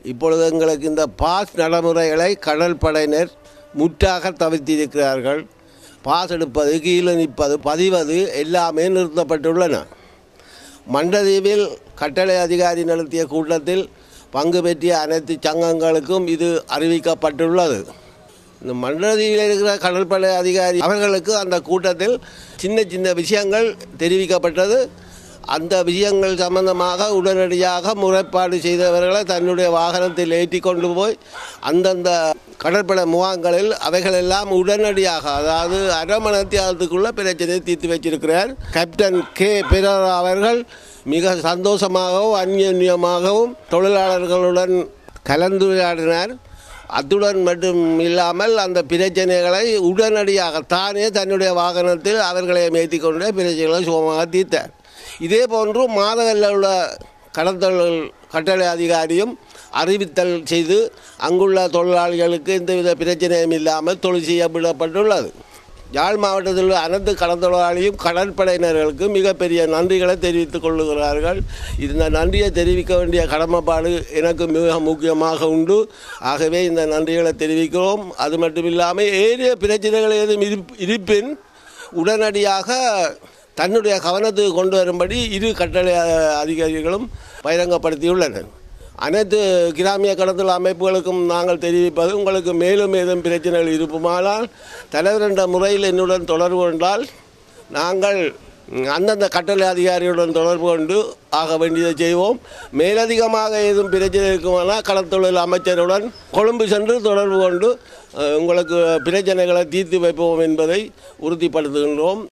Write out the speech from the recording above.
இப்பொழுது எங்களுக்கு இந்த பாஸ் நடைமுறைகளை கடல் படையினர் முற்றாக தவிர்த்திருக்கிறார்கள் பாஸ் எடுப்பது கீழே நிற்பது பதிவது எல்லாமே நிறுத்தப்பட்டுள்ளன மண்டதீவில் கட்டளை அதிகாரி நடத்திய கூட்டத்தில் பங்கு பெற்றிய அனைத்து சங்கங்களுக்கும் இது அறிவிக்கப்பட்டுள்ளது இந்த மண்டதீவில் இருக்கிற கடற்படை அதிகாரி அவர்களுக்கு அந்த கூட்டத்தில் சின்ன சின்ன விஷயங்கள் தெரிவிக்கப்பட்டது அந்த விஷயங்கள் சம்பந்தமாக உடனடியாக முறைப்பாடு செய்தவர்களை தன்னுடைய வாகனத்தில் ஏற்றி கொண்டு போய் அந்தந்த கடற்படை முகாம்களில் அவைகளெல்லாம் உடனடியாக அதாவது அரை மணத்தியாலத்துக்குள்ள பிரச்சனையை தீர்த்து வச்சிருக்கிறார் கேப்டன் கே பெரர் அவர்கள் மிக சந்தோஷமாகவும் அந்யோன்யமாகவும் தொழிலாளர்களுடன் கலந்துரையாடினார் அத்துடன் மட்டும் இல்லாமல் அந்த பிரச்சனைகளை உடனடியாக தானே தன்னுடைய வாகனத்தில் அவர்களை மேய்த்தி கொண்டு பிரச்சனைகளை சுகமாக தீர்த்தார் இதே போன்று மாதவல்ல உள்ள கடத்தொழில் கட்டளை அதிகாரியும் அறிவித்தல் செய்து அங்குள்ள தொழிலாளிகளுக்கு எந்தவித பிரச்சனையும் இல்லாமல் தொழில் செய்யப்படப்பட்டுள்ளது யாழ் மாவட்டத்தில் உள்ள அனைத்து கடற்தொழிலாளியும் கடற்படையினர்களுக்கு மிகப்பெரிய நன்றிகளை தெரிவித்துக் கொள்ளுகிறார்கள் இந்த நன்றியை தெரிவிக்க வேண்டிய கடமைப்பாடு எனக்கு மிக முக்கியமாக உண்டு ஆகவே இந்த நன்றிகளை தெரிவிக்கிறோம் அது மட்டும் இல்லாமல் ஏறிய பிரச்சனைகள் ஏதும் இருப்- இருப்பின் உடனடியாக தன்னுடைய கவனத்துக்கு கொண்டு வரும்படி இரு கட்டளை அ- அதிகாரிகளும் பகிரங்கப்படுத்தியுள்ளனர் அனைத்து கிராமிய கடத்தல் அமைப்புகளுக்கும் நாங்கள் தெரிவிப்பது உங்களுக்கு மேலும் ஏதும் பிரச்சனைகள் இருப்புமானால் தலைவர் என்ற முறையில் என்னுடன் தொடர்பு கொண்டால் நாங்கள் ம், அந்தந்த கட்டளை அதிகாரியுடன் தொடர்பு கொண்டு ஆக வேண்டியதை செய்வோம் மேலதிகமாக ஏதும் பிரச்சனை இருக்குமானால் கடற்தொழில் அமைச்சருடன் கொழும்பு சென்று தொடர்பு கொண்டு அஹ், உங்களுக்கு பிரச்சனைகளை தீர்த்து வைப்போம் என்பதை உறுதிப்படுத்துகின்றோம்